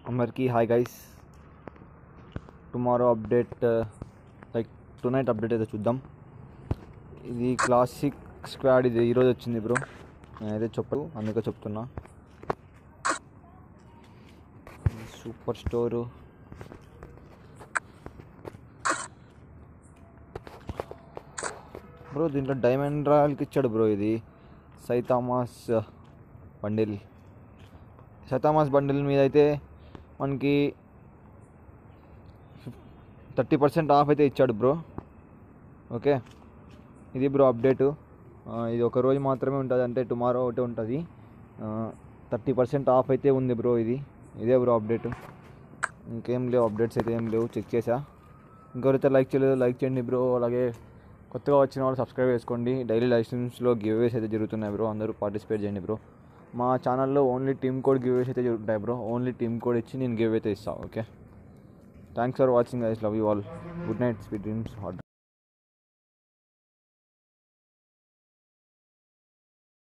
అందరికీ hi guys tomorrow update like tonight update అయితే చూద్దాం ఇది క్లాసిక్ స్క్వాడ్ ఇది ఈరోజు వచ్చింది బ్రో నేనైతే చెప్పు అందుకే చెప్తున్నా సూపర్ స్టోరు బ్రో దీంట్లో డైమండ్ రాయల్కి ఇచ్చాడు బ్రో ఇది సైతామాస్ బండిల్ సైతామాస్ బండిల్ మీద అయితే మనకి థర్టీ పర్సెంట్ ఆఫ్ అయితే ఇచ్చాడు బ్రో ఓకే ఇది బ్రో అప్డేటు ఇది ఒక రోజు మాత్రమే ఉంటుంది అంటే టుమారో ఒకటి ఉంటుంది థర్టీ పర్సెంట్ ఆఫ్ అయితే ఉంది బ్రో ఇది ఇదే బ్రో అప్డేట్ ఇంకేం లేవు అప్డేట్స్ అయితే ఏం లేవు చెక్ చేసా ఇంకొకరైతే లైక్ చేయలేదు లైక్ చేయండి బ్రో అలాగే కొత్తగా వచ్చిన వాళ్ళు సబ్స్క్రైబ్ చేసుకోండి డైలీ లైవ్ స్ట్రీమ్స్లో గివ్వేస్ అయితే జరుగుతున్నాయి బ్రో అందరూ పార్టిసిపేట్ చేయండి బ్రో మా ఛానల్లో ఓన్లీ టీమ్ కోడ్ గివ్వేస్ అయితే జరుగుతాయి బ్రో ఓన్లీ టీమ్ కోడ్ ఇచ్చి నేను గివ్ అయితే ఇస్తాను ఓకే థ్యాంక్స్ ఫర్ వాచింగ్ ఐస్ love you all good night sweet dreams hot